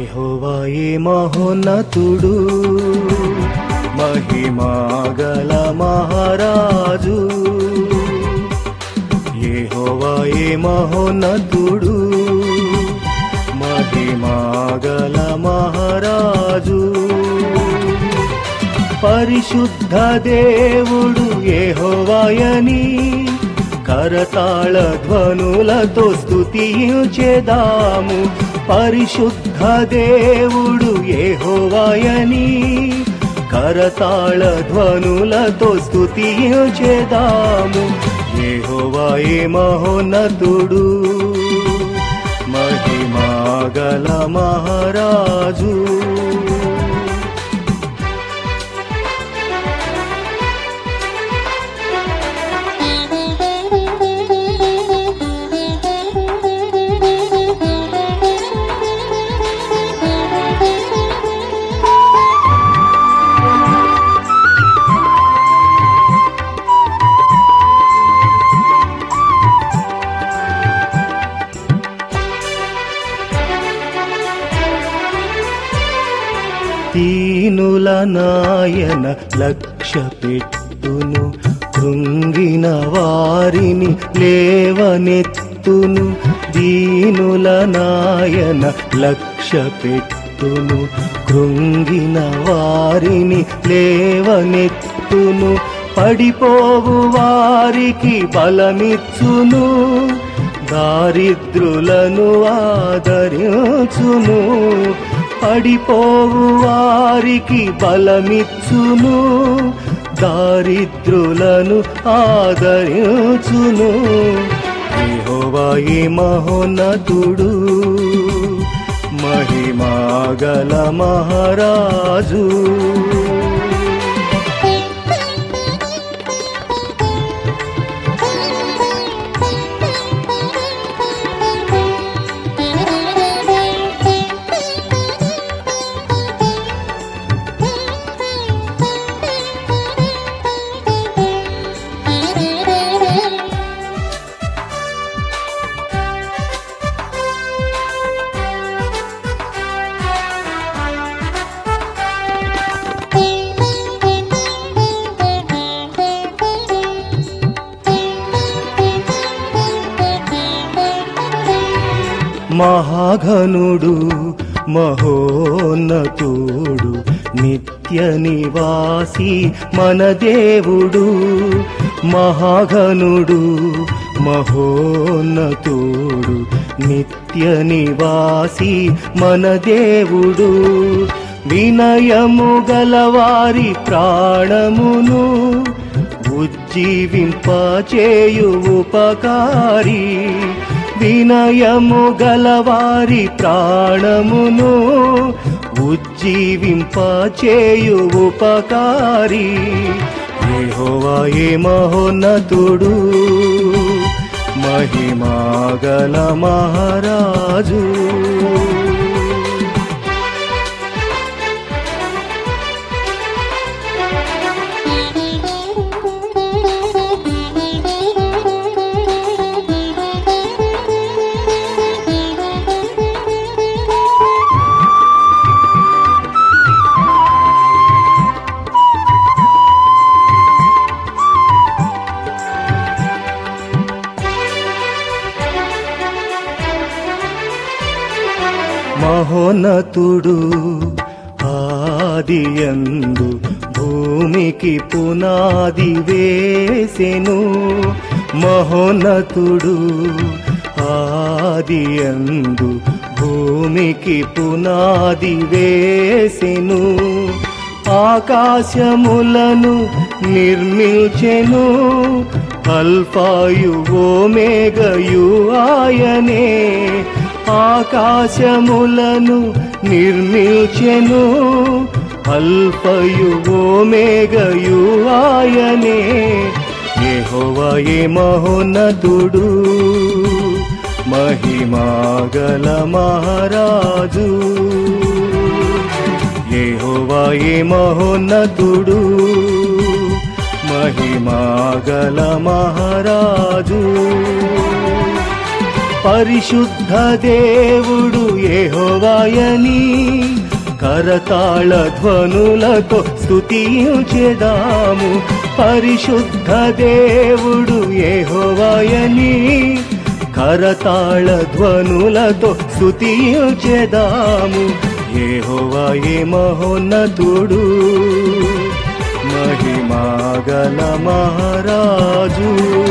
యెహోవాయే మహోన్నతుడు మహిమాగల మహారాజు యెహోవాయే మహోన్నతుడు మహిమాగల మహారాజు పరిశుద్ధ దేవుడు యెహోవాయని కరతాళ ధ్వనులతో స్తుతించేదాము పరిశుద్ధ దేవుడు యెహోవాయని కరతాళ ధ్వనులతో స్తుతించేదాము యెహోవాయే మహోన్నతుడు మహిమాగల మహారాజు దీనుల నాయన లక్ష్య పెట్టును కృంగిన వారిని లేవనెత్తును దీనుల నాయన లక్ష్య పెట్టును కృంగిన వారిని లేవనెత్తును పడిపోవు వారికి బలమిచ్చును దారిద్రులను ఆదరించును పడిపోవు వారికి బలమిచ్చును దారిద్రులను ఆదరించును యెహోవాయే మహోన్నతుడు మహిమాగల మహారాజు మహాఘనుడు మహోన్నతుడు నిత్య నివాసి మన దేవుడు మహాఘనుడు మహోన్నతుడు నిత్య నివాసి మన దేవుడు వినయము గలవారి ప్రాణమును ఉజ్జీవింపచేయు ఉపకారి వినయము గలవారి ప్రాణమును ఉజ్జీవింపచేయు ఉపకారి యెహోవాయే మహోన్నతుడు మహిమాగల మహారాజు మహోన్నతుడు ఆదియందు భూమికి పునాది వేసెను మహోన్నతుడు ఆదియందు భూమికి పునాది వేసెను ఆకాశములను నిర్మించెను అల్ఫాయు ఓమేగయు ఆయనే ఆకాశములను నిర్మించెను అల్ఫయు ఓమేగయు ఆయనే యెహోవాయే మహోన్నతుడు మహిమాగల మహారాజు యెహోవాయే మహోన్నతుడు మహిమాగల మహారాజు పరిశుద్ధ దేవుడు ఏహోవాయని కరతాళ ధ్వనులతో స్తుతించెదాము పరిశుద్ధ దేవుడు ఏహోవాయని కరతాళ ధ్వనులతో స్తుతించెదాము ఏహోవాయే మహోన్నతుడు మహిమాగల మహారాజు